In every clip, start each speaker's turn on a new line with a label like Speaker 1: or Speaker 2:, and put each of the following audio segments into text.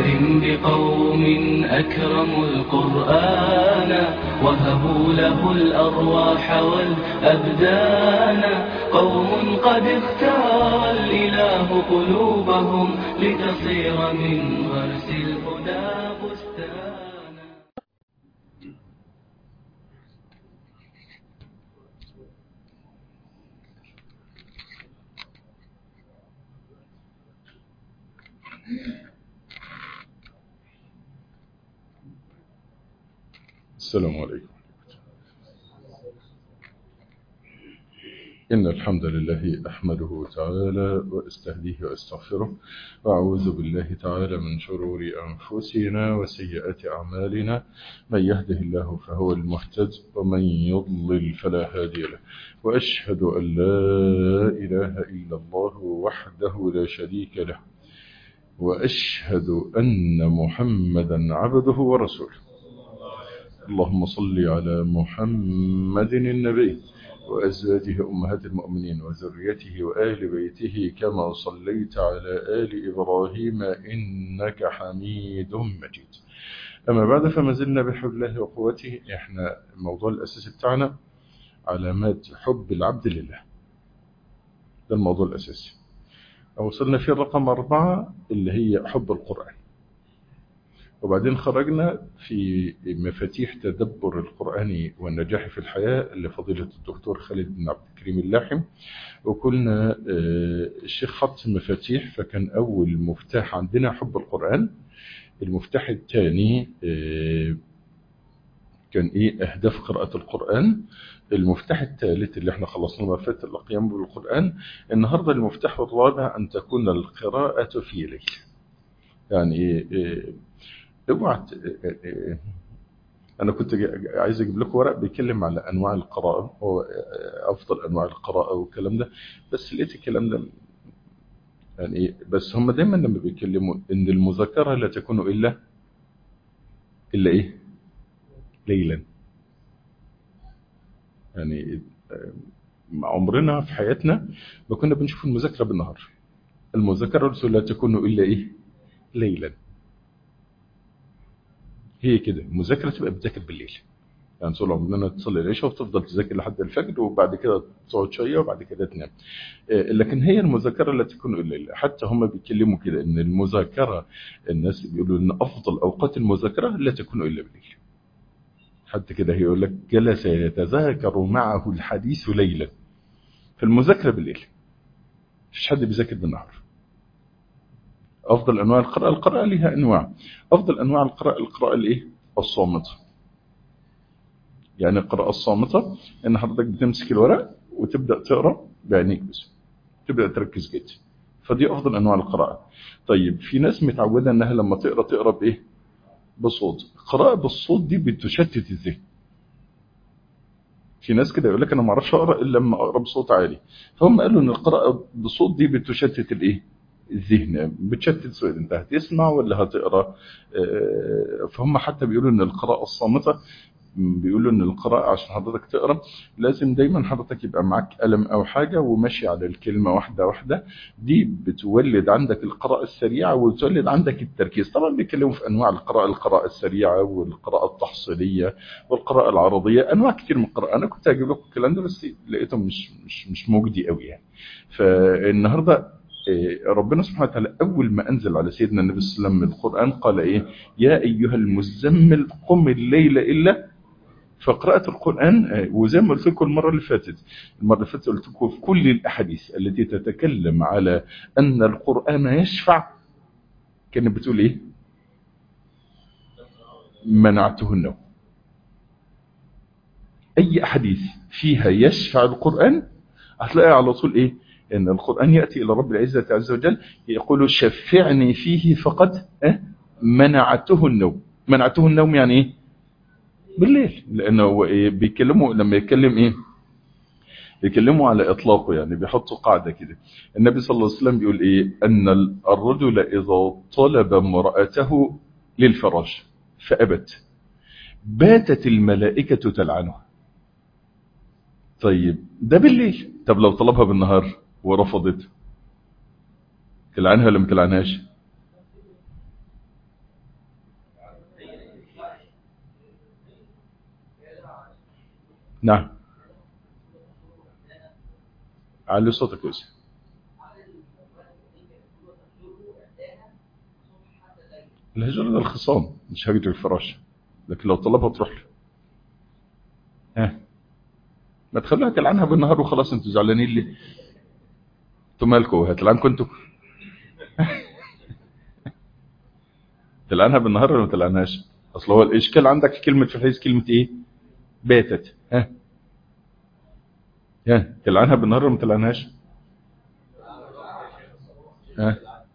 Speaker 1: بقوم أكرموا القرآن وهبوا له الأرواح والأبدان قوم قد اختار الإله قلوبهم لتصير من غرس الهدى بستانا
Speaker 2: السلام عليكم إن الحمد لله أحمده تعالى وأستهديه وأستغفره وأعوذ بالله تعالى من شرور أنفسنا وسيئات أعمالنا من يهده الله فهو المهتد ومن يضلل فلا هادي له وأشهد أن لا إله إلا الله وحده لا شريك له وأشهد أن محمدا عبده ورسوله اللهم صل على محمد النبي وأزواجه أمهات المؤمنين وذريته وآل بيته كما صليت على آل إبراهيم إنك حميد مجيد أما بعد فما زلنا بحب الله وقوته إحنا الموضوع الأساسي بتاعنا علامات حب العبد لله ده الموضوع الأساسي وصلنا في الرقم أربعة اللي هي حب القرآن وبعدين خرجنا في مفاتيح تدبر القرآن والنجاح في الحياة لفضيلة الدكتور خالد بن عبد الكريم اللاحم وقلنا الشيخ حط مفاتيح فكان أول مفتاح عندنا حب القرآن المفتاح الثاني كان إيه أهداف قراءة القرآن المفتاح الثالث اللي احنا خلصنا ما فات القيام بالقرآن النهاردة المفتاح الرابع أن تكون القراءة في ليل يعني إيه اوعى انا كنت عايز اجيب لكم ورق بيتكلم على انواع القراءه هو افضل انواع القراءه والكلام ده بس لقيت الكلام ده يعني بس هم دايما لما بيتكلموا ان المذاكره لا تكون الا الا ايه ليلا يعني عمرنا في حياتنا ما كنا بنشوف المذاكره بالنهار المذاكره لا تكون الا ايه ليلا هي كده المذاكره تبقى بتذاكر بالليل يعني طول عمرنا تصلي العشاء وتفضل تذاكر لحد الفجر وبعد كده تقعد شويه وبعد كده تنام لكن هي المذاكره لا تكون الا حتى هم بيتكلموا كده ان المذاكره الناس بيقولوا ان افضل اوقات المذاكره لا تكون الا بالليل حتى كده هيقول لك جلس يتذاكر معه الحديث ليلا فالمذاكره بالليل مفيش حد بيذاكر بالنهار افضل انواع القراءه القراءه لها انواع افضل انواع القراءه القراءه الايه الصامته يعني القراءه الصامته ان حضرتك بتمسك الورق وتبدا تقرا بعينيك بس تبدا تركز جدا فدي افضل انواع القراءه طيب في ناس متعوده انها لما تقرا تقرا بايه بصوت القراءه بالصوت دي بتشتت الذهن في ناس كده يقول لك انا ما اعرفش اقرا الا لما اقرا بصوت عالي فهم قالوا ان القراءه بصوت دي بتشتت الايه الذهن بتشتت سؤال انت هتسمع ولا هتقرا فهم حتى بيقولوا ان القراءه الصامته بيقولوا ان القراءه عشان حضرتك تقرا لازم دايما حضرتك يبقى معاك قلم او حاجه وماشي على الكلمه واحده واحده دي بتولد عندك القراءه السريعه وتولد عندك التركيز طبعا بيتكلموا في انواع القراءه القراءه السريعه والقراءه التحصيليه والقراءه العرضيه انواع كتير من القراءه انا كنت هجيب لكم الكلام ده بس لقيتهم مش مش مش مجدي قوي يعني فالنهارده ربنا سبحانه وتعالى أول ما أنزل على سيدنا النبي صلى الله عليه وسلم القرآن قال إيه يا أيها المزمل قم الليل إلا فقراءة القرآن وزي ما قلت لكم المرة اللي فاتت المرة اللي فاتت قلت لكم في كل الأحاديث التي تتكلم على أن القرآن يشفع كانت بتقول إيه منعته النوم أي أحاديث فيها يشفع القرآن هتلاقي على طول إيه ان القرآن يأتي إلى رب العزة عز وجل يقول شفعني فيه فقد منعته النوم منعته النوم يعني ايه بالليل لانه بيكلموا لما يتكلم ايه يكلموا على اطلاقه يعني بيحطوا قاعدة كده النبي صلى الله عليه وسلم بيقول ايه ان الرجل اذا طلب امرأته للفراش فابت باتت الملائكة تلعنه طيب ده بالليل طب لو طلبها بالنهار ورفضت تلعنها ولا ما تلعنهاش نعم علي صوتك يا أستاذ الهجرة ده الخصام مش هجر الفراش لكن لو طلبها تروح له ها ما تخلوها تلعنها بالنهار وخلاص انتوا زعلانين ليه انتوا مالكوا هتلعنكوا انتوا تلعنها بالنهار ولا ما تلعنهاش اصل هو الاشكال عندك كلمه في الحديث كلمه ايه باتت ها ها تلعنها بالنهار ولا ما تلعنهاش ها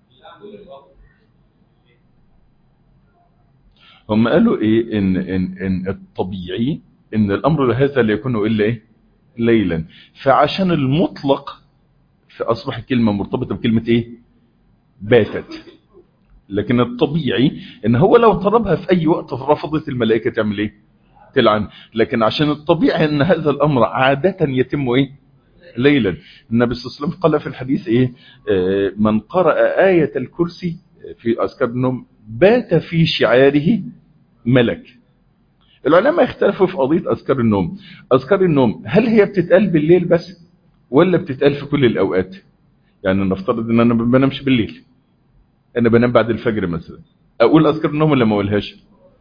Speaker 2: هم قالوا ايه ان ان ان الطبيعي ان الامر هذا لا يكون الا ايه ليلا فعشان المطلق فاصبح الكلمه مرتبطه بكلمه ايه باتت لكن الطبيعي ان هو لو طلبها في اي وقت رفضت الملائكه تعمل ايه تلعن لكن عشان الطبيعي ان هذا الامر عاده يتم ايه ليلا النبي صلى الله عليه وسلم قال في الحديث ايه آه من قرأ آية الكرسي في أذكار النوم بات في شعاره ملك العلماء اختلفوا في قضية أذكار النوم أذكار النوم هل هي بتتقال بالليل بس ولا بتتقال في كل الأوقات يعني نفترض ان انا ما بنامش بالليل انا بنام بعد الفجر مثلا اقول اذكار النوم ولا ما اقولهاش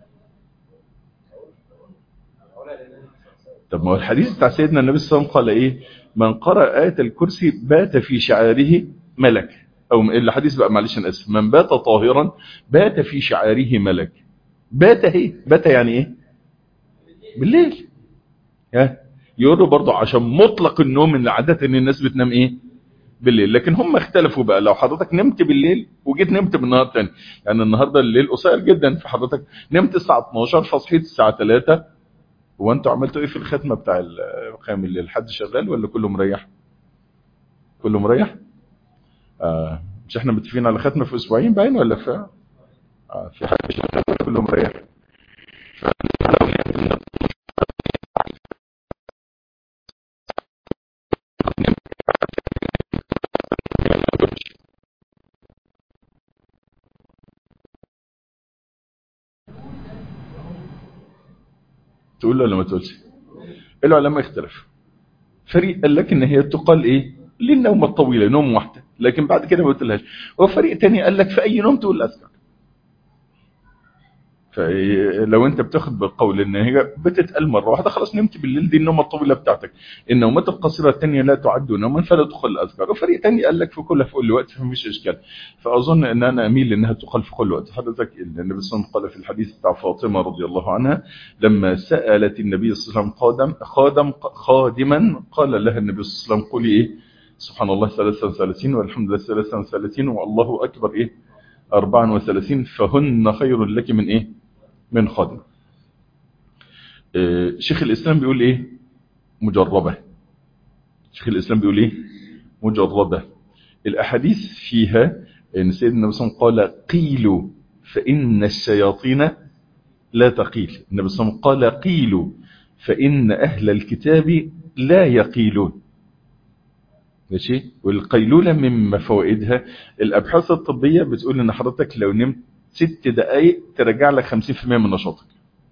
Speaker 2: طب ما هو الحديث بتاع سيدنا النبي صلى الله عليه وسلم قال ايه من قرأ آية الكرسي بات في شعاره ملك او الحديث بقى معلش انا اسف من بات طاهرا بات في شعاره ملك بات ايه بات يعني ايه بالليل ها يقولوا برضو عشان مطلق النوم ان عاده ان الناس بتنام ايه بالليل لكن هم اختلفوا بقى لو حضرتك نمت بالليل وجيت نمت بالنهار تاني يعني النهارده الليل قصير جدا فحضرتك نمت الساعه 12 فصحيت الساعه 3 هو انتوا عملتوا ايه في الختمه بتاع قيام الليل حد شغال ولا كله مريح كله مريح آه مش احنا متفقين على ختمه في اسبوعين باين ولا في آه في حد شغال ولا كله مريح تقول له ولا ما تقولش العلماء اختلفوا فريق قال لك ان هي تقال ايه للنوم الطويله نوم واحده لكن بعد كده ما قلتلهاش وفريق تاني قال لك في اي نوم تقول الاذكار فلو انت بتاخد بالقول ان هي بتتقال مره واحده خلاص نمت بالليل دي النومه الطويله بتاعتك النومات القصيره الثانيه لا تعد نوما فلا تدخل الاذكار وفريق ثاني قال لك في كل في كل وقت فمفيش اشكال فاظن ان انا اميل انها تقال في كل وقت حضرتك النبي صلى الله عليه وسلم قال في الحديث بتاع فاطمه رضي الله عنها لما سالت النبي صلى الله عليه وسلم قادم خادم خادما قال لها النبي صلى الله عليه وسلم قولي ايه سبحان الله 33 والحمد لله 33 والله اكبر ايه 34 فهن خير لك من ايه من خادم آه شيخ الإسلام بيقول إيه مجربة شيخ الإسلام بيقول إيه مجربة الأحاديث فيها إن سيدنا النبي صلى الله عليه وسلم قال قيلوا فإن الشياطين لا تقيل النبي صلى الله عليه وسلم قال قيلوا فإن أهل الكتاب لا يقيلون ماشي والقيلولة من فوائدها الأبحاث الطبية بتقول إن حضرتك لو نمت ست دقايق ترجع لك 50% من نشاطك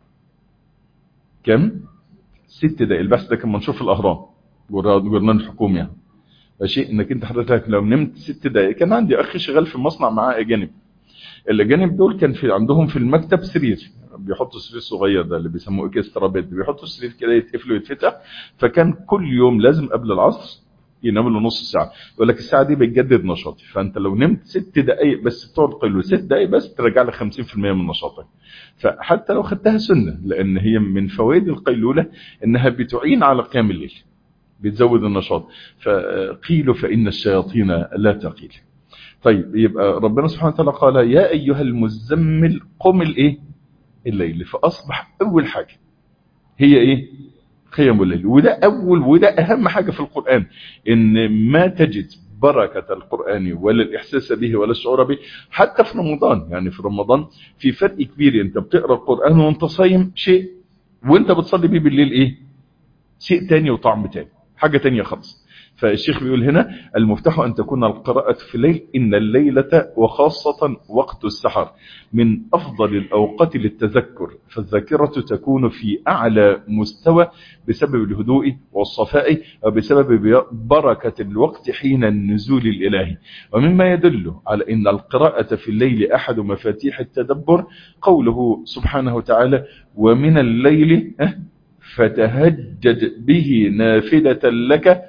Speaker 2: كم ست دقايق البحث ده كان منشور في الاهرام جورنال حكومي يعني ماشي انك انت حضرتك لو نمت ست دقايق كان عندي اخ شغال في مصنع معاه اجانب الاجانب دول كان في عندهم في المكتب سرير بيحطوا سرير صغير ده اللي بيسموه اكسترا بيد بيحطوا السرير كده يتقفل ويتفتح فكان كل يوم لازم قبل العصر ينام له نص ساعه يقول لك الساعه دي بتجدد نشاطي فانت لو نمت ست دقائق بس بتقعد قيلولة ست دقائق بس ترجع لك 50% من نشاطك فحتى لو خدتها سنه لان هي من فوائد القيلوله انها بتعين على قيام الليل بتزود النشاط فقيلوا فان الشياطين لا تقيل طيب يبقى ربنا سبحانه وتعالى قال يا ايها المزمل قم الايه الليل فاصبح اول حاجه هي ايه قيام الليل وده أول وده أهم حاجة في القرآن إن ما تجد بركة القرآن ولا الإحساس به ولا الشعور به حتى في رمضان يعني في رمضان في فرق كبير أنت بتقرأ القرآن وأنت صايم شيء وأنت بتصلي به بالليل إيه شيء تاني وطعم تاني حاجة تانية خالص فالشيخ بيقول هنا المفتاح أن تكون القراءة في الليل إن الليلة وخاصة وقت السحر من أفضل الأوقات للتذكر فالذاكرة تكون في أعلى مستوى بسبب الهدوء والصفاء وبسبب بركة الوقت حين النزول الإلهي ومما يدل على أن القراءة في الليل أحد مفاتيح التدبر قوله سبحانه وتعالى ومن الليل فتهجد به نافلة لك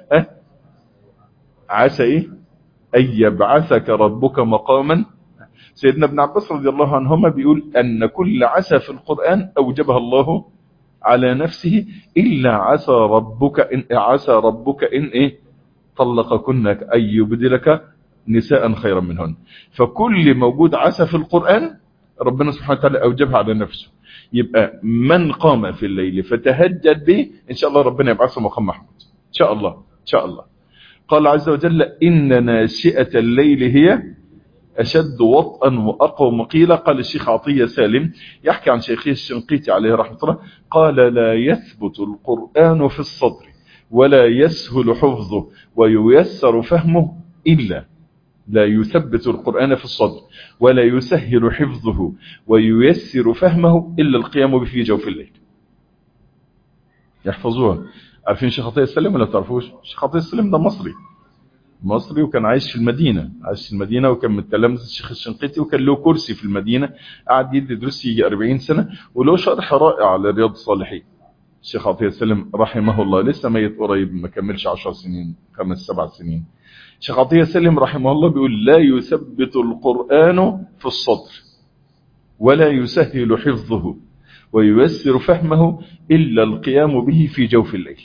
Speaker 2: عسى إيه؟ أن يبعثك ربك مقاما سيدنا ابن عباس رضي الله عنهما بيقول أن كل عسى في القرآن أوجبها الله على نفسه إلا عسى ربك إن عسى ربك إن إيه طلقكنك أن يبدلك نساء خيرا منهن فكل موجود عسى في القرآن ربنا سبحانه وتعالى أوجبها على نفسه يبقى من قام في الليل فتهجد به إن شاء الله ربنا يبعثه مقام محمود إن شاء الله إن شاء الله قال عز وجل إن ناشئة الليل هي أشد وطئا وأقوى مقيلة قال الشيخ عطية سالم يحكي عن شيخه الشنقيطي عليه رحمة الله قال لا يثبت القرآن في الصدر ولا يسهل حفظه وييسر فهمه إلا لا يثبت القرآن في الصدر ولا يسهل حفظه وييسر فهمه إلا القيام به في جوف الليل يحفظوها عارفين شيخ عطية السلم ولا تعرفوش شيخ عطية السلم ده مصري مصري وكان عايش في المدينة عايش في المدينة وكان من تلامذة الشيخ الشنقيطي وكان له كرسي في المدينة قعد يدي دروس يجي 40 سنة وله شرح رائع لرياض الصالحين الشيخ عطية السلم رحمه الله لسه ميت قريب ما كملش 10 سنين خمس سبع سنين الشيخ عطية السلم رحمه الله بيقول لا يثبت القرآن في الصدر ولا يسهل حفظه وييسر فهمه إلا القيام به في جوف الليل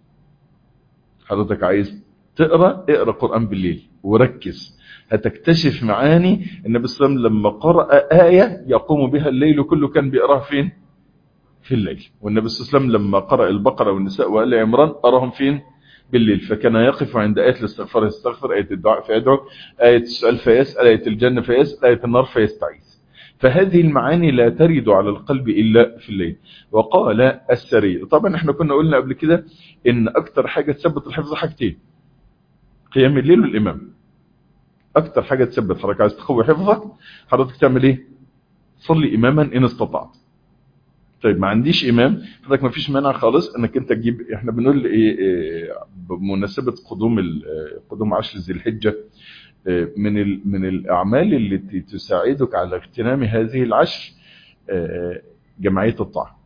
Speaker 2: حضرتك عايز تقرأ اقرأ قرآن بالليل وركز هتكتشف معاني النبي صلى الله عليه وسلم لما قرأ آية يقوم بها الليل كله كان بيقراها فين في الليل والنبي صلى الله عليه وسلم لما قرأ البقرة والنساء وآل عمران قراهم فين بالليل فكان يقف عند آية الاستغفار يستغفر آية الدعاء فيدعو آية السؤال فيسأل آية الجنة فيسأل آية النار فيستعيذ فهذه المعاني لا ترد على القلب إلا في الليل وقال السري طبعا احنا كنا قلنا قبل كده ان اكتر حاجة تثبت الحفظ حاجتين قيام الليل والإمام اكتر حاجة تثبت حضرتك عايز تقوي حفظك حضرتك تعمل ايه صلي إماما إن استطعت طيب ما عنديش إمام حضرتك ما فيش مانع خالص انك انت تجيب احنا بنقول ايه, إيه بمناسبة قدوم قدوم عشر ذي الحجة من من الأعمال التي تساعدك على اغتنام هذه العشر جمعية الطاعة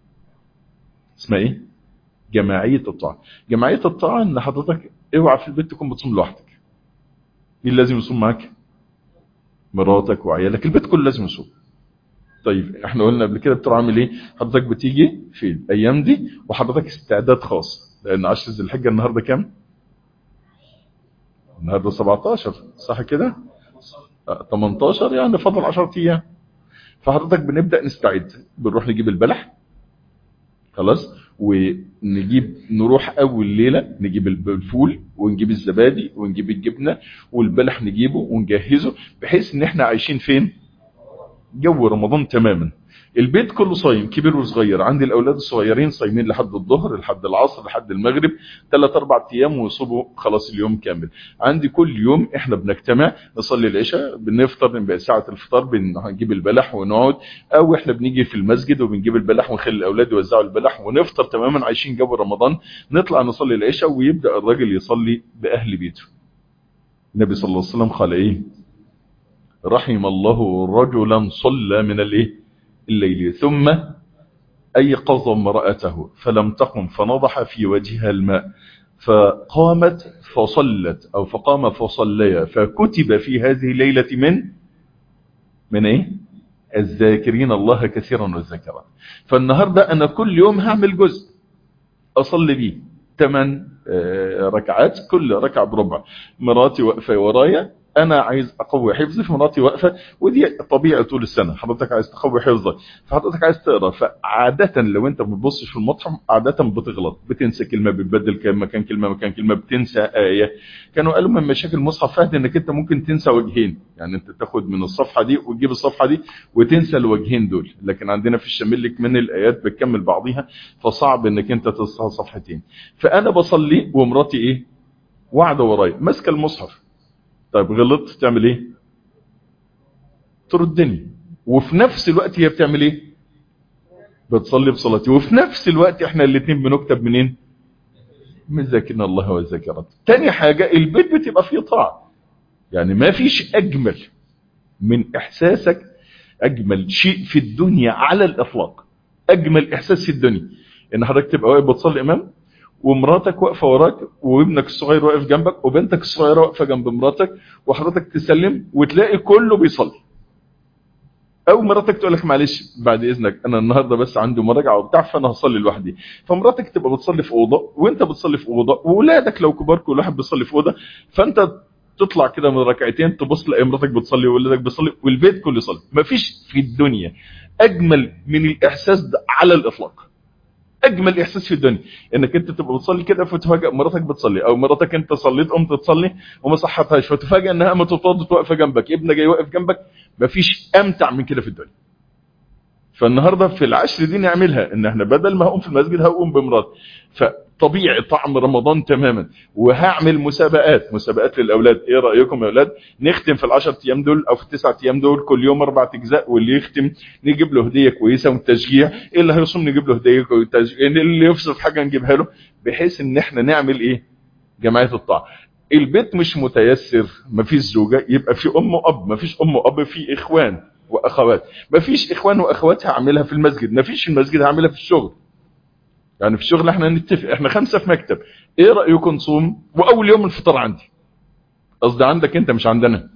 Speaker 2: اسمها ايه جماعية الطاعة جماعية الطاعة ان حضرتك اوعى في البيت تكون بتصوم لوحدك مين لازم يصوم معاك مراتك وعيالك البيت كله لازم يصوم طيب احنا قلنا قبل كده بتروح عامل ايه حضرتك بتيجي في الايام دي وحضرتك استعداد خاص لان عشر ذي الحجه النهارده كام النهارده 17 صح كده 18 يعني فضل 10 ايام فحضرتك بنبدا نستعد بنروح نجيب البلح خلاص ونجيب نروح اول ليله نجيب الفول ونجيب الزبادي ونجيب الجبنه والبلح نجيبه ونجهزه بحيث ان احنا عايشين فين جو رمضان تماما البيت كله صايم كبير وصغير عندي الاولاد الصغيرين صايمين لحد الظهر لحد العصر لحد المغرب ثلاث اربع ايام ويصوموا خلاص اليوم كامل عندي كل يوم احنا بنجتمع نصلي العشاء بنفطر نبقى ساعه الفطار بنجيب البلح ونقعد او احنا بنيجي في المسجد وبنجيب البلح ونخلي الاولاد يوزعوا البلح ونفطر تماما عايشين جو رمضان نطلع نصلي العشاء ويبدا الراجل يصلي باهل بيته النبي صلى الله عليه وسلم قال ايه رحم الله رجلا صلى من الايه الليل ثم أيقظ امرأته فلم تقم فنضح في وجهها الماء فقامت فصلت أو فقام فصليا فكتب في هذه الليلة من من إيه الذاكرين الله كثيرا والذكرات فالنهاردة أنا كل يوم هعمل جزء أصلي بيه ثمان ركعات كل ركعة بربع مراتي واقفة ورايا انا عايز اقوي حفظي في مراتي واقفه ودي طبيعه طول السنه حضرتك عايز تقوي حفظك فحضرتك عايز تقرا فعاده لو انت ما بتبصش في المصحف عاده بتغلط بتنسى كلمه بتبدل كلمه مكان كلمه مكان كلمه بتنسى ايه كانوا قالوا من مشاكل المصحف فهد انك انت ممكن تنسى وجهين يعني انت تاخد من الصفحه دي وتجيب الصفحه دي وتنسى الوجهين دول لكن عندنا في الشمال من الايات بتكمل بعضيها فصعب انك انت تنسى صفحتين فانا بصلي ومراتي ايه وقاعده ورايا ماسكه المصحف طيب غلطت تعمل ايه تردني وفي نفس الوقت هي بتعمل ايه بتصلي بصلاتي وفي نفس الوقت احنا الاثنين بنكتب منين من ذاكرنا الله والذاكرات تاني حاجة البيت بتبقى فيه طاعة يعني ما فيش اجمل من احساسك اجمل شيء في الدنيا على الاطلاق اجمل احساس في الدنيا ان حضرتك تبقى واقف بتصلي امام ومراتك واقفه وراك وابنك الصغير واقف جنبك وبنتك الصغيره واقفه جنب مراتك وحضرتك تسلم وتلاقي كله بيصلي او مراتك تقول لك معلش بعد اذنك انا النهارده بس عندي مراجعه وبتاع فانا هصلي لوحدي فمراتك تبقى بتصلي في اوضه وانت بتصلي في اوضه واولادك لو كبار كل واحد بيصلي في اوضه فانت تطلع كده من ركعتين تبص تلاقي مراتك بتصلي واولادك بيصلي والبيت كله يصلي مفيش في الدنيا اجمل من الاحساس ده على الاطلاق اجمل احساس في الدنيا انك انت تبقى بتصلي كده فتفاجئ مراتك بتصلي او مراتك انت صليت قمت تصلي وما صحتهاش فتفاجئ انها قامت وطادت واقفه جنبك ابنك جاي واقف جنبك مفيش امتع من كده في الدنيا فالنهارده في العشر دي نعملها ان احنا بدل ما هقوم في المسجد هقوم بمراتي فطبيعي طعم رمضان تماما وهعمل مسابقات مسابقات للاولاد ايه رايكم يا اولاد نختم في العشر ايام دول او في التسعة ايام دول كل يوم اربع اجزاء واللي يختم نجيب له هديه كويسه وتشجيع إيه اللي هيصوم نجيب له هديه وتشجيع اللي يفسد حاجه نجيبها له بحيث ان احنا نعمل ايه جمعيه الطاعه البيت مش متيسر مفيش زوجه يبقى في ام واب مفيش ام واب في اخوان واخوات مفيش اخوان واخوات هعملها في المسجد مفيش في المسجد هعملها في الشغل يعني في الشغل احنا نتفق احنا خمسة في مكتب ايه رأيكم نصوم واول يوم الفطار عندي قصدي عندك انت مش عندنا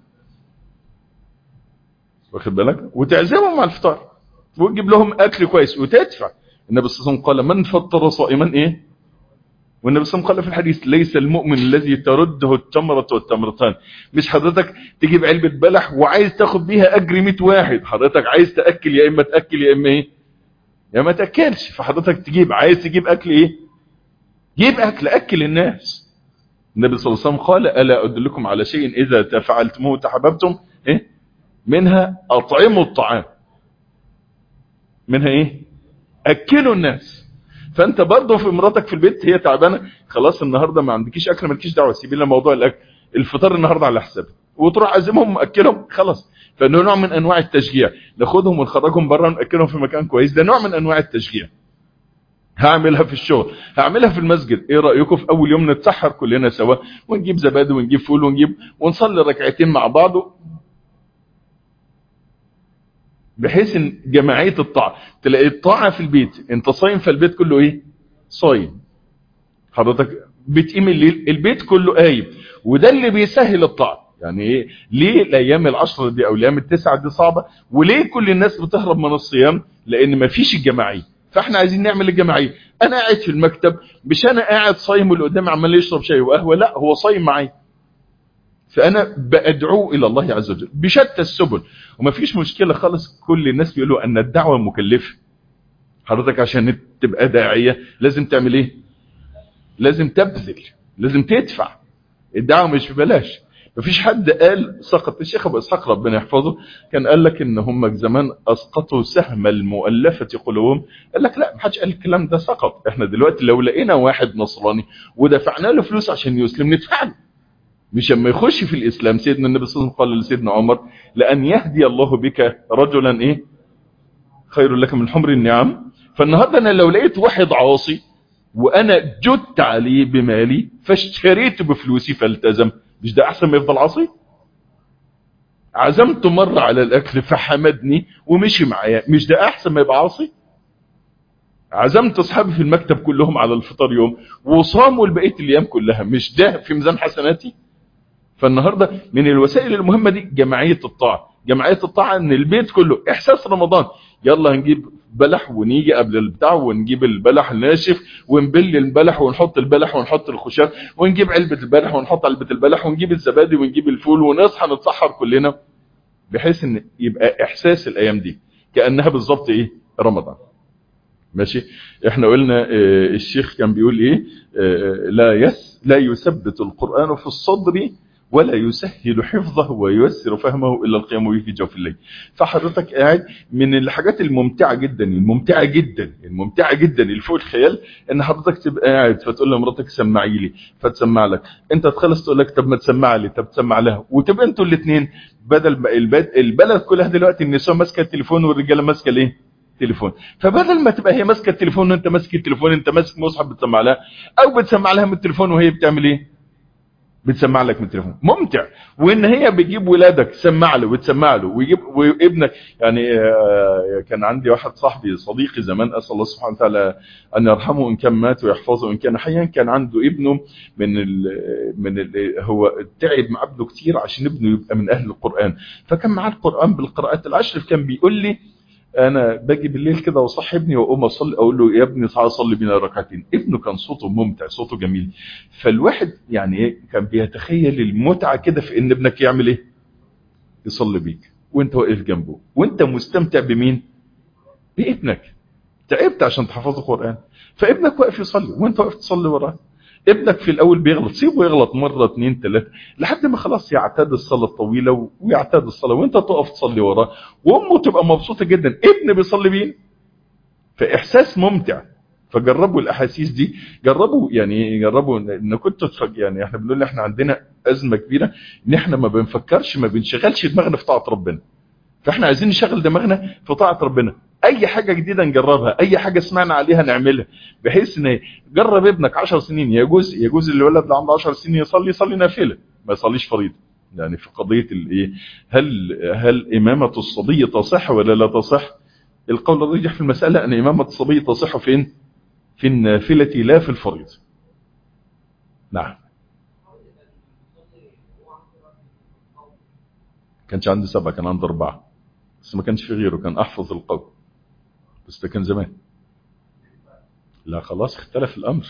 Speaker 2: واخد بالك وتعزمهم على الفطار وتجيب لهم اكل كويس وتدفع النبي صلى الله عليه وسلم قال من فطر صائما ايه والنبي صلى الله عليه وسلم قال في الحديث ليس المؤمن الذي ترده التمرة والتمرتان مش حضرتك تجيب علبة بلح وعايز تاخد بيها اجر 100 واحد حضرتك عايز تاكل يا اما تاكل يا اما ايه يا ما تاكلش فحضرتك تجيب عايز تجيب اكل ايه جيب اكل اكل الناس النبي صلى الله عليه وسلم قال الا ادلكم على شيء اذا تفعلتموه تحببتم ايه منها اطعموا الطعام منها ايه اكلوا الناس فانت برضه في مراتك في البيت هي تعبانه خلاص النهارده ما عندكيش اكل مالكيش دعوه سيبي لنا موضوع الاكل الفطار النهارده على حسابك وتروح عازمهم مأكلهم خلاص فانه نوع من انواع التشجيع ناخدهم ونخرجهم بره نأكلهم في مكان كويس ده نوع من انواع التشجيع هعملها في الشغل هعملها في المسجد ايه رايكم في اول يوم نتسحر كلنا سوا ونجيب زبادي ونجيب فول ونجيب ونصلي ركعتين مع بعض بحيث ان جماعيه الطاعه تلاقي الطاعه في البيت انت صايم فالبيت كله ايه صايم حضرتك بتقيم الليل البيت كله قايم وده اللي بيسهل الطاعه يعني ايه ليه الايام العشر دي او الايام التسعه دي صعبه وليه كل الناس بتهرب من الصيام لان مفيش الجماعيه فاحنا عايزين نعمل الجماعيه انا قاعد في المكتب مش انا قاعد صايم واللي قدامي عمال يشرب شاي وقهوه لا هو صايم معايا فانا بادعو الى الله عز وجل بشتى السبل ومفيش مشكله خالص كل الناس بيقولوا ان الدعوه مكلفه حضرتك عشان تبقى داعيه لازم تعمل ايه لازم تبذل لازم تدفع الدعوه مش ببلاش مفيش حد قال سقط الشيخ ابو اسحاق ربنا يحفظه كان قال لك ان هم زمان اسقطوا سهم المؤلفه قلوبهم قال لك لا ما حدش قال الكلام ده سقط احنا دلوقتي لو لقينا واحد نصراني ودفعنا له فلوس عشان يسلم ندفع له مش لما يخش في الاسلام سيدنا النبي صلى الله عليه وسلم قال لسيدنا عمر لان يهدي الله بك رجلا ايه خير لك من حمر النعم فالنهارده انا لو لقيت واحد عاصي وانا جدت عليه بمالي فاشتريته بفلوسي فالتزم مش ده احسن ما يفضل عاصي عزمته مرة على الاكل فحمدني ومشي معايا مش ده احسن ما يبقى عاصي عزمت اصحابي في المكتب كلهم على الفطار يوم وصاموا البقيه الايام كلها مش ده في ميزان حسناتي فالنهارده من الوسائل المهمه دي جمعيه الطاعه جمعيه الطاعه ان البيت كله احساس رمضان يلا هنجيب بلح ونيجي قبل البتاع ونجيب البلح الناشف ونبل البلح ونحط البلح ونحط الخشاف ونجيب علبه البلح ونحط علبه البلح ونجيب الزبادي ونجيب الفول ونصحى نتسحر كلنا بحيث ان يبقى احساس الايام دي كانها بالظبط ايه رمضان ماشي احنا قلنا اه الشيخ كان بيقول ايه اه لا يس لا يثبت القرآن في الصدر ولا يسهل حفظه وييسر فهمه الا القيام به في جوف الليل فحضرتك قاعد من الحاجات الممتعه جدا الممتعه جدا الممتعه جدا اللي فوق الخيال ان حضرتك تبقى قاعد فتقول لمراتك سمعي لي فتسمع لك انت تخلص تقول لك طب ما تسمع لي طب تسمع لها وتبقى انتوا الاثنين بدل ما البلد, البلد كلها دلوقتي النساء ماسكه التليفون والرجاله ماسكه الايه تليفون فبدل ما تبقى هي ماسكه التليفون وانت ماسك التليفون انت ماسك مصحف بتسمع لها او بتسمع لها من التليفون وهي بتعمل ايه بتسمع لك من التليفون ممتع وان هي بتجيب ولادك تسمع له وتسمع له ويجيب وابنك يعني كان عندي واحد صاحبي صديقي زمان اسال الله سبحانه وتعالى ان يرحمه ان كان مات ويحفظه ان كان حيا كان عنده ابنه من ال من ال هو تعب مع ابنه كتير عشان ابنه يبقى من اهل القران فكان معاه القران بالقراءات العشر كان بيقول لي انا باجي بالليل كده واصحي ابني واقوم اصلي اقول له يا ابني تعالى صلي بينا ركعتين ابنه كان صوته ممتع صوته جميل فالواحد يعني ايه كان بيتخيل المتعه كده في ان ابنك يعمل ايه يصلي بيك وانت واقف جنبه وانت مستمتع بمين بابنك تعبت عشان تحفظه قران فابنك واقف يصلي وانت واقف تصلي وراه ابنك في الاول بيغلط سيبه يغلط مره اثنين ثلاثه لحد ما خلاص يعتاد الصلاه الطويله ويعتاد الصلاه وانت تقف تصلي وراه وامه تبقى مبسوطه جدا ابن بيصلي بين فاحساس ممتع فجربوا الاحاسيس دي جربوا يعني جربوا ان كنت يعني احنا بنقول احنا عندنا ازمه كبيره ان احنا ما بنفكرش ما بنشغلش دماغنا في طاعه ربنا فاحنا عايزين نشغل دماغنا في طاعه ربنا اي حاجه جديده نجربها اي حاجه سمعنا عليها نعملها بحيث ان جرب ابنك 10 سنين يجوز يجوز الولد اللي عنده 10 سنين يصلي يصلي نافله ما يصليش فريضه يعني في قضيه الايه هل هل امامه الصبي تصح ولا لا تصح القول الراجح في المساله ان امامه الصبي تصح فين في النافله لا في الفريضه نعم كانش عندي سبعه كان عندي اربعه بس ما كانش في غيره كان احفظ القول بس ده كان زمان لا خلاص اختلف الامر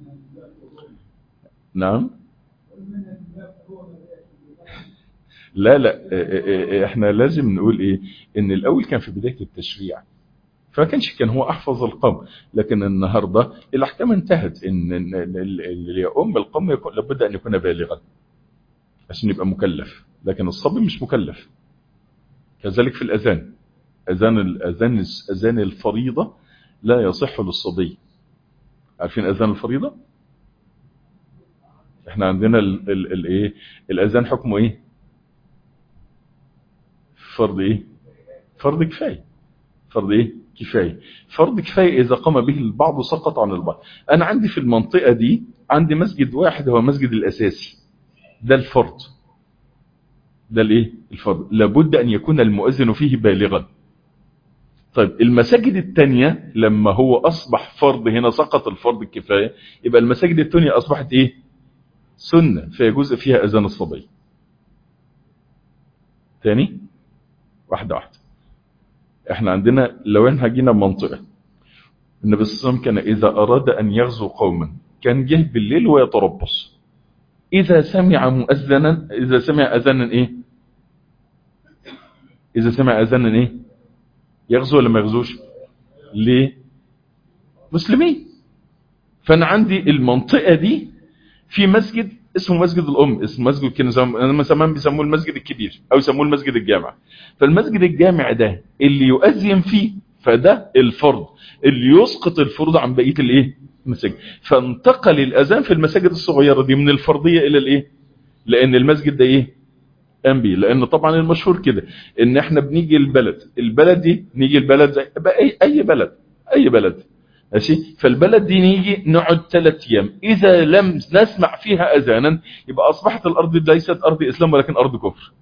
Speaker 2: نعم لا لا احنا لازم نقول ايه ان الاول كان في بدايه التشريع فما كانش كان هو احفظ القوم لكن النهارده الاحكام انتهت ان اللي يؤم القوم يكون لابد ان يكون بالغا عشان يبقى مكلف لكن الصبي مش مكلف كذلك في الاذان اذان الاذان اذان الفريضه لا يصح للصبي عارفين اذان الفريضه احنا عندنا الايه الاذان حكمه ايه فرض ايه فرض كفايه فرض ايه كفايه فرض كفايه اذا قام به البعض سقط عن البعض انا عندي في المنطقه دي عندي مسجد واحد هو مسجد الاساسي ده الفرض ده الايه الفرض لابد ان يكون المؤذن فيه بالغا طيب المساجد الثانيه لما هو اصبح فرض هنا سقط الفرض الكفايه يبقى المساجد الثانيه اصبحت ايه سنه فيجوز فيها اذان الصبي تاني واحده واحده احنا عندنا لو احنا جينا منطقه النبي صلى الله عليه وسلم كان اذا اراد ان يغزو قوما كان جه بالليل ويتربص اذا سمع مؤذنا اذا سمع اذانا ايه اذا سمع اذانا ايه يغزو ولا ما يغزوش ليه مسلمين فانا عندي المنطقه دي في مسجد اسمه مسجد الام اسمه مسجد كانوا زمان بيسموه المسجد الكبير او يسموه المسجد الجامع فالمسجد الجامع ده اللي يؤذن فيه فده الفرض اللي يسقط الفرض عن بقيه الايه المساجد فانتقل الاذان في المساجد الصغيره دي من الفرضيه الى الايه لان المسجد ده ايه انبي لان طبعا المشهور كده ان احنا بنيجي البلد البلد دي نيجي البلد زي اي اي بلد اي بلد ماشي فالبلد دي نيجي نقعد ثلاث ايام اذا لم نسمع فيها اذانا يبقى اصبحت الارض دي ليست ارض اسلام ولكن ارض كفر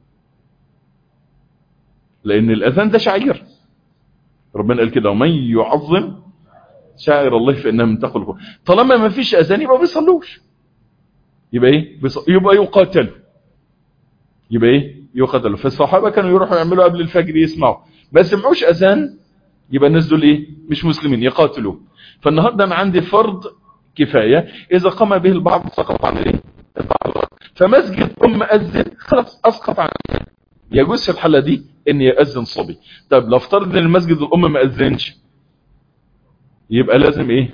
Speaker 2: لان الاذان ده شعير ربنا قال كده ومن يعظم شاعر الله فانها من تقوى القلوب طالما ما فيش اذان يبقى ما بيصلوش يبقى ايه بيص... يبقى يقاتل يبقى ايه يقاتل فالصحابه كانوا يروحوا يعملوا قبل الفجر يسمعوا ما سمعوش اذان يبقى الناس دول ايه مش مسلمين يقاتلوا فالنهارده انا عندي فرض كفايه اذا قام به البعض سقط عن الايه البعض فمسجد ام اذن خلاص اسقط عن يجوز في الحاله دي ان ياذن صبي طب لو افترض ان المسجد الام ما اذنش يبقى لازم ايه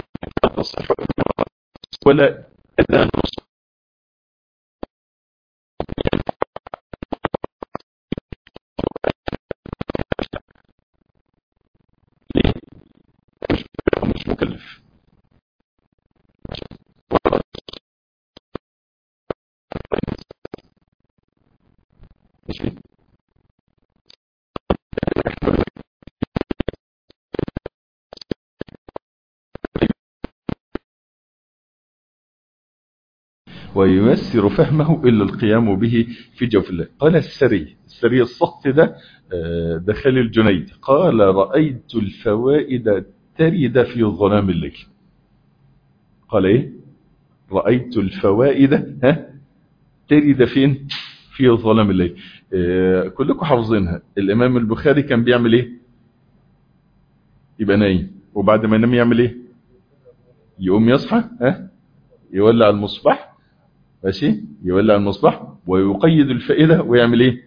Speaker 2: ولا اذان وييسر فهمه إلا القيام به في جوف الله قال السري السري الصخت ده ده خالد جنيد قال رأيت الفوائد ترد في ظلام الليل قال ايه رأيت الفوائد ها ترد فين في ظلام الليل آه كلكم حافظينها الامام البخاري كان بيعمل ايه يبقى نايم وبعد ما ينام يعمل ايه يقوم يصحى ها يولع المصباح ماشي يولع المصباح ويقيد الفائدة ويعمل ايه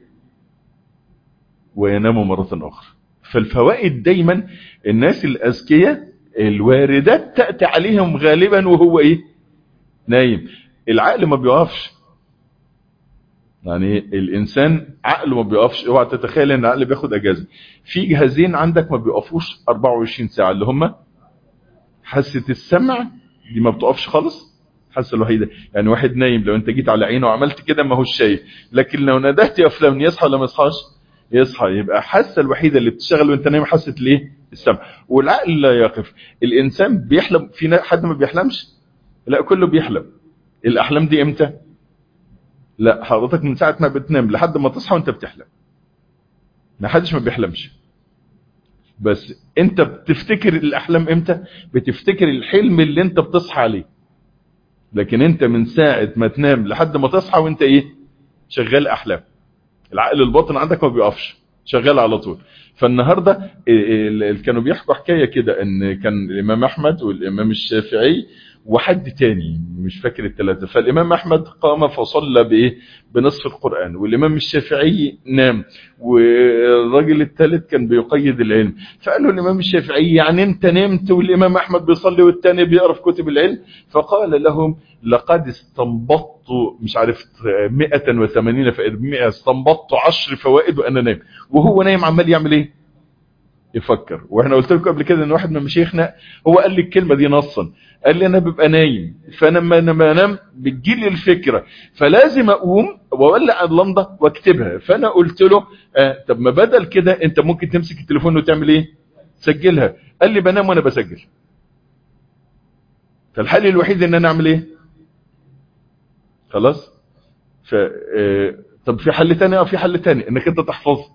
Speaker 2: وينام مرة اخرى فالفوائد دايما الناس الاذكياء الواردات تأتي عليهم غالبا وهو ايه نايم العقل ما بيقفش يعني الانسان عقله ما بيقفش اوعى تتخيل ان العقل بياخد اجازه في جهازين عندك ما بيقفوش 24 ساعه اللي هم حاسه السمع دي ما بتقفش خالص حاسه الوحيده يعني واحد نايم لو انت جيت على عينه وعملت كده ما هوش شايف لكن لو ندهت يا فلان يصحى ولا ما يصحاش يصحى يبقى حاسه الوحيده اللي بتشتغل وانت نايم حاسه الايه السمع والعقل لا يقف الانسان بيحلم في حد ما بيحلمش لا كله بيحلم الاحلام دي امتى لا حضرتك من ساعه ما بتنام لحد ما تصحى وانت بتحلم ما حدش ما بيحلمش بس انت بتفتكر الاحلام امتى بتفتكر الحلم اللي انت بتصحى عليه لكن انت من ساعه ما تنام لحد ما تصحى وانت ايه شغال احلام العقل الباطن عندك ما بيقفش شغال على طول فالنهاردة كانوا بيحكوا حكاية كده ان كان الامام احمد والامام الشافعي وحد تاني مش فاكر الثلاثة فالامام احمد قام فصلى بايه بنصف القرآن والامام الشافعي نام والراجل الثالث كان بيقيد العلم فقالوا الامام الشافعي يعني انت نمت والامام احمد بيصلي والتاني بيقرا في كتب العلم فقال لهم لقد استنبطت مش عارف 180 فائدة 100 استنبطت 10 فوائد وانا نايم وهو نايم عمال يعمل ايه يفكر واحنا قلت لكم قبل كده ان واحد من مشايخنا هو قال لي الكلمه دي نصا قال لي انا ببقى نايم فانا لما انام بتجي لي الفكره فلازم اقوم واولع اللمضه واكتبها فانا قلت له آه طب ما بدل كده انت ممكن تمسك التليفون وتعمل ايه تسجلها قال لي بنام وانا بسجل فالحل الوحيد ان انا اعمل ايه خلاص ف آه طب في حل تاني اه في حل تاني انك انت تحفظه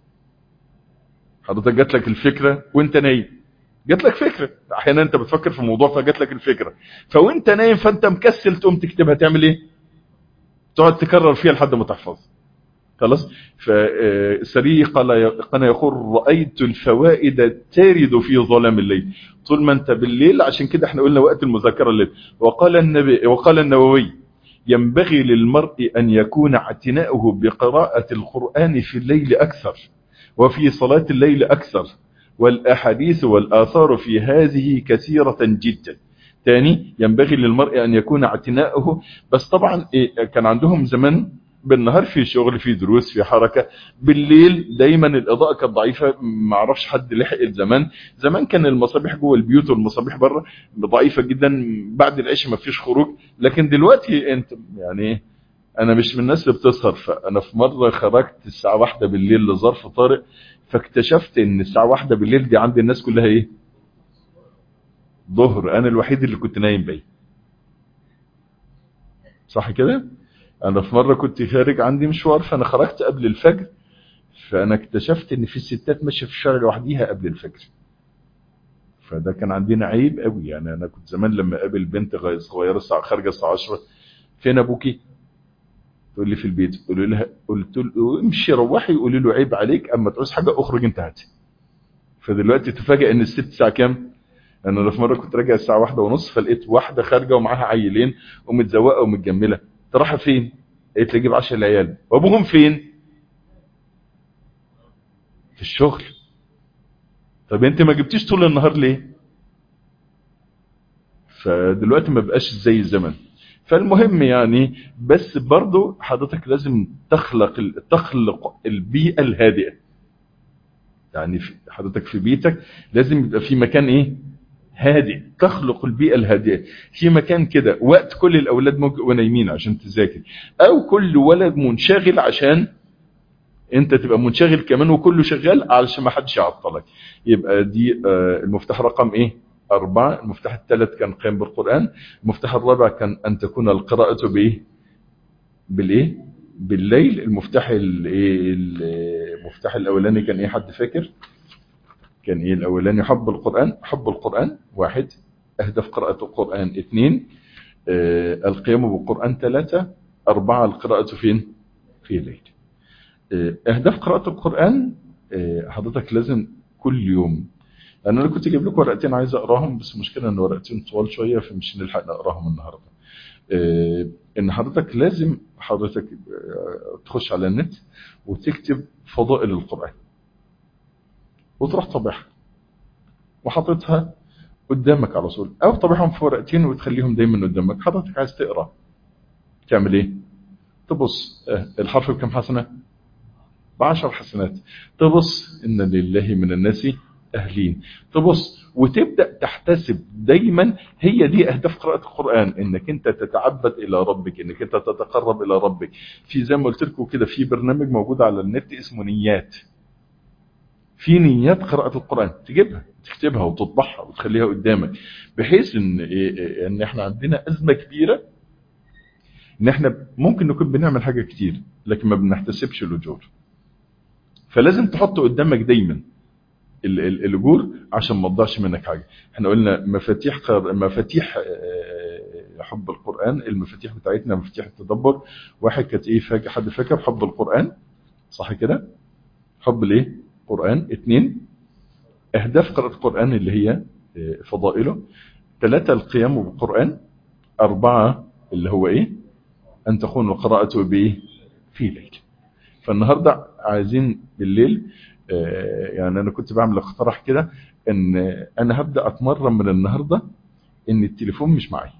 Speaker 2: حضرتك جات لك الفكرة وانت نايم جات لك فكرة احيانا انت بتفكر في موضوع فجات لك الفكرة فوانت نايم فانت مكسل تقوم تكتبها تعمل ايه تقعد تكرر فيها لحد ما تحفظ خلاص فالسري قال قال يقول رأيت الفوائد تارد في ظلام الليل طول ما انت بالليل عشان كده احنا قلنا وقت المذاكرة الليل وقال النبي وقال النووي ينبغي للمرء أن يكون اعتناؤه بقراءة القرآن في الليل أكثر وفي صلاة الليل أكثر والأحاديث والآثار في هذه كثيرة جدا ثاني ينبغي للمرء أن يكون اعتناؤه بس طبعا إيه كان عندهم زمان بالنهار في شغل في دروس في حركة بالليل دايما الإضاءة كانت ضعيفة ما اعرفش حد لحق الزمان زمان كان المصابيح جوه البيوت والمصابيح بره ضعيفة جدا بعد العشاء ما فيش خروج لكن دلوقتي انت يعني انا مش من الناس اللي بتسهر فانا في مرة خرجت الساعة واحدة بالليل لظرف طارئ فاكتشفت ان الساعة واحدة بالليل دي عند الناس كلها ايه ظهر انا الوحيد اللي كنت نايم بيه صح كده انا في مرة كنت خارج عندي مشوار فانا خرجت قبل الفجر فانا اكتشفت ان في ستات ماشيه في الشارع لوحديها قبل الفجر فده كان عندنا عيب قوي يعني انا كنت زمان لما اقابل بنت صغيره الساعه خارجه الساعه 10 فين ابوكي تقول لي في البيت قلت لها قلت له امشي روحي قولي له عيب عليك اما تعوز حاجه اخرج انت هات فدلوقتي تفاجئ ان الست الساعه كام انا في مره كنت راجع الساعه واحدة ونص فلقيت واحده خارجه ومعاها عيلين ومتزوقه ومتجمله انت رايحه فين قالت لي اجيب 10 العيال وابوهم فين في الشغل طب انت ما جبتيش طول النهار ليه فدلوقتي ما بقاش زي الزمن فالمهم يعني بس برضو حضرتك لازم تخلق تخلق البيئة الهادئة يعني حضرتك في بيتك لازم يبقى في مكان ايه هادئ تخلق البيئة الهادئة في مكان كده وقت كل الأولاد ونايمين عشان تذاكر أو كل ولد منشغل عشان انت تبقى منشغل كمان وكله شغال علشان ما حدش يعطلك يبقى دي المفتاح رقم ايه أربعة المفتاح الثالث كان قيام بالقرآن المفتاح الرابع كان أن تكون القراءة بإيه بالإيه بالليل المفتاح الايه المفتاح الأولاني كان إيه حد فاكر كان إيه الأولاني حب القرآن حب القرآن واحد أهدف قراءة القرآن اثنين آه القيام بالقرآن ثلاثة أربعة القراءة فين في الليل آه أهداف قراءة القرآن آه حضرتك لازم كل يوم لأن أنا كنت جايب لكم ورقتين عايز أقراهم بس المشكلة إن ورقتين طوال شوية فمش نلحق نقراهم النهاردة إن حضرتك لازم حضرتك تخش على النت وتكتب فضائل القرآن وتروح طبعها وحطيتها قدامك على طول أو طبعهم في ورقتين وتخليهم دايما قدامك حضرتك عايز تقرأ تعمل إيه تبص الحرف بكم حسنة بعشر حسنات تبص إن لله من الناس أهلين تبص وتبدأ تحتسب دايما هي دي أهداف قراءة القرآن إنك أنت تتعبد إلى ربك إنك أنت تتقرب إلى ربك في زي ما قلت لكم كده في برنامج موجود على النت اسمه نيات في نيات قراءة القرآن تجيبها تكتبها وتطبعها وتخليها قدامك بحيث إن, إن إحنا عندنا أزمة كبيرة إن إحنا ممكن نكون بنعمل حاجة كتير لكن ما بنحتسبش الأجور فلازم تحط قدامك دايما الاجور عشان ما تضيعش منك حاجه احنا قلنا مفاتيح قر... مفاتيح حب القران المفاتيح بتاعتنا مفاتيح التدبر واحد كانت ايه فاكر حد فاكر حب القران صح كده حب الايه قران اثنين اهداف قراءه القران اللي هي فضائله ثلاثه القيام بالقران اربعه اللي هو ايه ان تكون القراءه بايه في ليل فالنهارده عايزين بالليل يعني انا كنت بعمل اقتراح كده ان انا هبدا اتمرن من النهارده ان التليفون مش معايا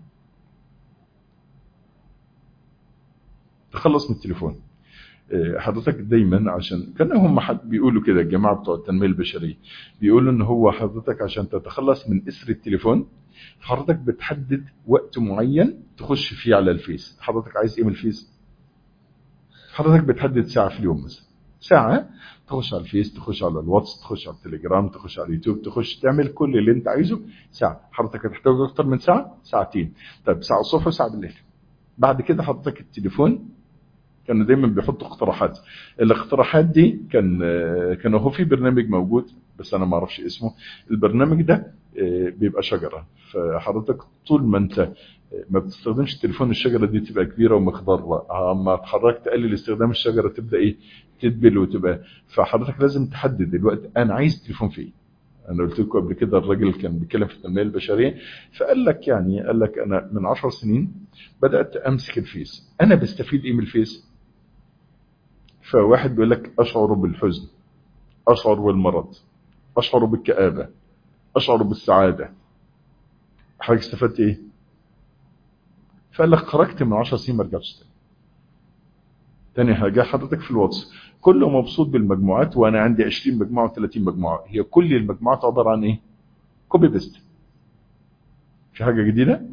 Speaker 2: تخلص من التليفون حضرتك دايما عشان كان هم حد بيقولوا كده الجماعه بتوع التنميه البشريه بيقولوا ان هو حضرتك عشان تتخلص من اسر التليفون حضرتك بتحدد وقت معين تخش فيه على الفيس حضرتك عايز ايه من الفيس حضرتك بتحدد ساعه في اليوم مثلا ساعة تخش على الفيس تخش على الواتس تخش على التليجرام تخش على اليوتيوب تخش تعمل كل اللي انت عايزه ساعة حضرتك هتحتاج اكتر من ساعة ساعتين طيب ساعة الصبح وساعة بالليل بعد كده حضرتك التليفون كانوا دايما بيحطوا اقتراحات الاقتراحات دي كان كان هو في برنامج موجود بس انا ما اعرفش اسمه البرنامج ده بيبقى شجره فحضرتك طول ما انت ما بتستخدمش التليفون الشجره دي تبقى كبيره ومخضره اما تحرك تقلل استخدام الشجره تبدا ايه تدبل وتبقى فحضرتك لازم تحدد الوقت انا عايز تليفون في ايه انا قلت لكم قبل كده الراجل كان بيتكلم في التنميه البشريه فقال لك يعني قال لك انا من 10 سنين بدات امسك الفيس انا بستفيد ايه من الفيس فواحد بيقول لك اشعر بالحزن اشعر بالمرض اشعر بالكآبة اشعر بالسعادة حضرتك استفدت ايه فقال لك خرجت من 10 سنين ما رجعتش تاني تاني حاجة حضرتك في الواتس كله مبسوط بالمجموعات وانا عندي 20 مجموعة و30 مجموعة هي كل المجموعات عبارة عن ايه كوبي بيست في حاجة جديدة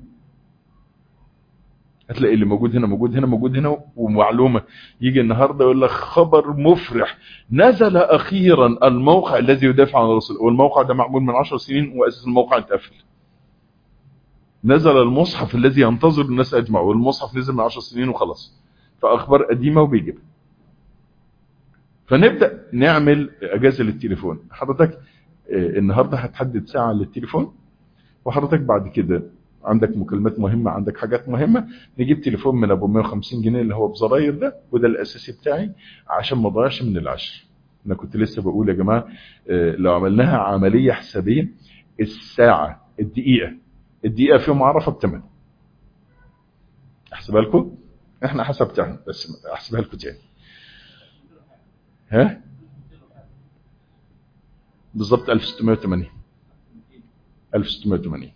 Speaker 2: هتلاقي اللي موجود هنا موجود هنا موجود هنا ومعلومة يجي النهاردة يقول لك خبر مفرح نزل أخيرا الموقع الذي يدافع عن الرسول والموقع ده معمول من عشر سنين وأساس الموقع اتقفل نزل المصحف الذي ينتظر الناس أجمع والمصحف نزل من عشر سنين وخلاص فأخبار قديمة وبيجيبها فنبدأ نعمل أجازة للتليفون حضرتك النهاردة هتحدد ساعة للتليفون وحضرتك بعد كده عندك مكالمات مهمة عندك حاجات مهمة نجيب تليفون من ابو 150 جنيه اللي هو بزراير ده وده الاساسي بتاعي عشان ما اضيعش من العشر انا كنت لسه بقول يا جماعة لو عملناها عملية حسابية الساعة الدقيقة الدقيقة فيهم عرفة بتمن احسبها لكم احنا حسبتها بس احسبها لكم تاني ها بالظبط 1680 1680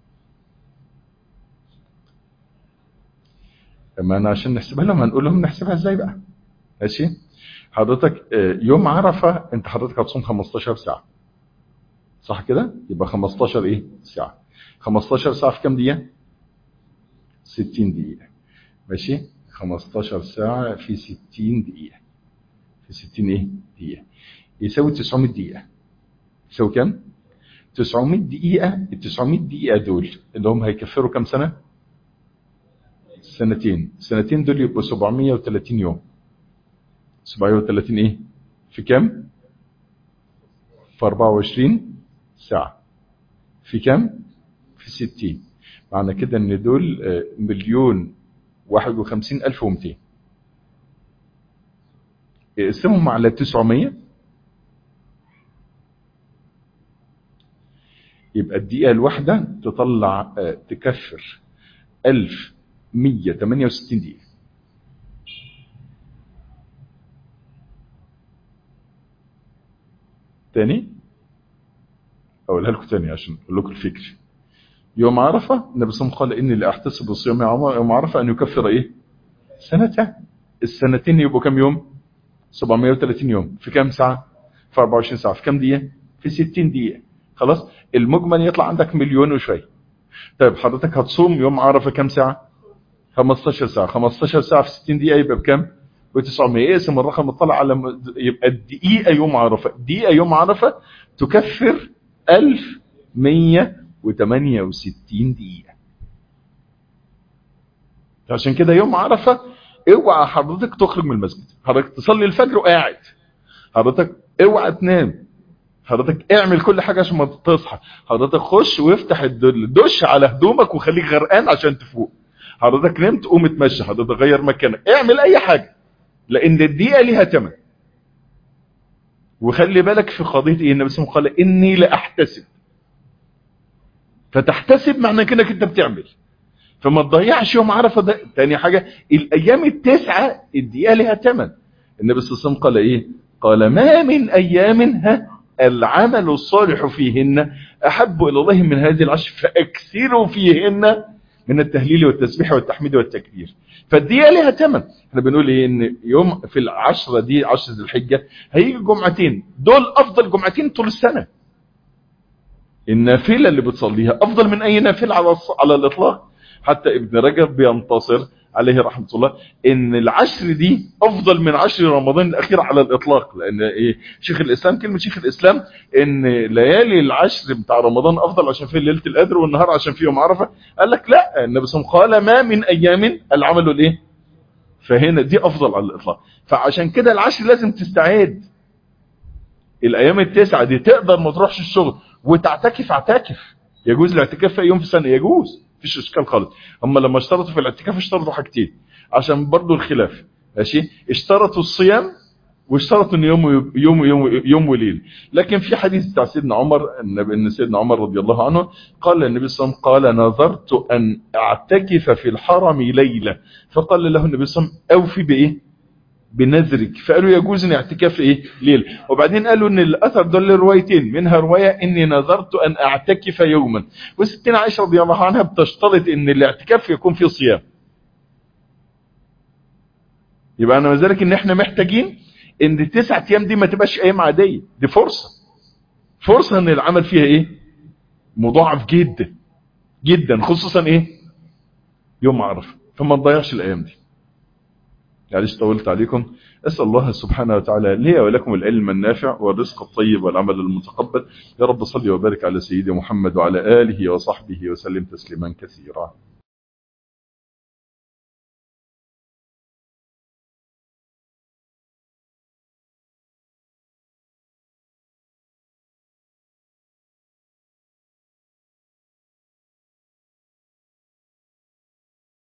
Speaker 2: ما انا عشان نحسبها لهم هنقول لهم نحسبها ازاي بقى ماشي حضرتك يوم عرفة انت حضرتك هتصوم 15 ساعة صح كده يبقى 15 ايه ساعة 15 ساعة في كام دقيقة 60 دقيقة ماشي 15 ساعة في 60 دقيقة في 60 ايه دقيقة يساوي 900 دقيقة يساوي كام 900 دقيقة ال 900 دقيقة دول اللي هم هيكفروا كام سنة سنتين سنتين دول يبقوا 730 يوم 730 ايه في كام في 24 ساعة في كام في 60 معنى كده ان دول مليون 51 ألف ومتين اقسمهم على 900 يبقى الدقيقة الواحدة تطلع تكفر 1168 دقيقة تاني اقولها لكم تاني عشان اقول لكم الفكر يوم عرفة النبي صلى الله عليه وسلم قال اني لاحتسب الصيام يوم عرفة ان يكفر ايه سنتين السنتين يبقوا كم يوم 730 يوم في كم ساعة في 24 ساعة في كم دقيقة في 60 دقيقة خلاص المجمل يطلع عندك مليون وشوية طيب حضرتك هتصوم يوم عرفة كم ساعة 15 ساعة 15 ساعة في 60 دقيقة يبقى بكم ب 900 اقسم الرقم الطلع على يبقى الدقيقة يوم عرفة دقيقة يوم عرفة تكفر 1168 دقيقة عشان كده يوم عرفة اوعى حضرتك تخرج من المسجد حضرتك تصلي الفجر وقاعد حضرتك اوعى تنام حضرتك اعمل كل حاجة عشان ما تصحى حضرتك خش وافتح الدش على هدومك وخليك غرقان عشان تفوق حضرتك نمت قوم اتمشى حضرتك غير مكانك اعمل اي حاجة لان الدقيقة ليها تمن وخلي بالك في قضية ايه النبي صلى الله عليه وسلم قال اني لاحتسب فتحتسب معنى كده انت بتعمل فما تضيعش يوم عرفة ده تاني حاجة الايام التسعة الدقيقة لها تمن النبي صلى الله عليه وسلم قال ايه قال ما من ايام ها العمل الصالح فيهن احب الى الله من هذه العشر فاكثروا فيهن من التهليل والتسبيح والتحميد والتكبير فالدقيقة لها تمن احنا بنقول ايه ان يوم في العشرة دي عشرة ذي الحجة هيجي جمعتين دول افضل جمعتين طول السنة النافلة اللي بتصليها افضل من اي نافلة على على الاطلاق حتى ابن رجب بينتصر عليه رحمة الله ان العشر دي افضل من عشر رمضان الاخير على الاطلاق لان ايه شيخ الاسلام كلمة شيخ الاسلام ان ليالي العشر بتاع رمضان افضل عشان فيه ليلة القدر والنهار عشان فيه يوم عرفة قال لك لا النبي صلى الله عليه وسلم قال ما من ايام العمل الايه فهنا دي افضل على الاطلاق فعشان كده العشر لازم تستعد الايام التسعة دي تقدر ما تروحش الشغل وتعتكف اعتكف يجوز الاعتكاف في يوم في السنة يجوز مفيش اشكال خالص هم لما اشترطوا في الاعتكاف اشترطوا حاجتين عشان برضو الخلاف ماشي اشترطوا الصيام واشترطوا ان يوم يوم يوم يوم وليل لكن في حديث بتاع سيدنا عمر ان سيدنا عمر رضي الله عنه قال النبي صلى الله عليه وسلم قال نظرت ان اعتكف في الحرم ليله فقال له النبي صلى الله عليه وسلم اوفي بايه بنذرك فقالوا يجوز ان اعتكاف ايه ليل وبعدين قالوا ان الاثر ده له روايتين منها روايه اني نذرت ان اعتكف يوما وستنا عائشه رضي الله عنها بتشترط ان الاعتكاف يكون فيه صيام يبقى انا ذلك ان احنا محتاجين ان التسعة ايام دي ما تبقاش ايام عاديه دي فرصه فرصه ان العمل فيها ايه مضاعف جدا جدا خصوصا ايه يوم عرفه فما تضيعش الايام دي معلش طولت عليكم أسأل الله سبحانه وتعالى لي ولكم العلم النافع والرزق الطيب والعمل المتقبل يا رب صل وبارك على سيدي محمد وعلى آله وصحبه وسلم تسليما كثيرا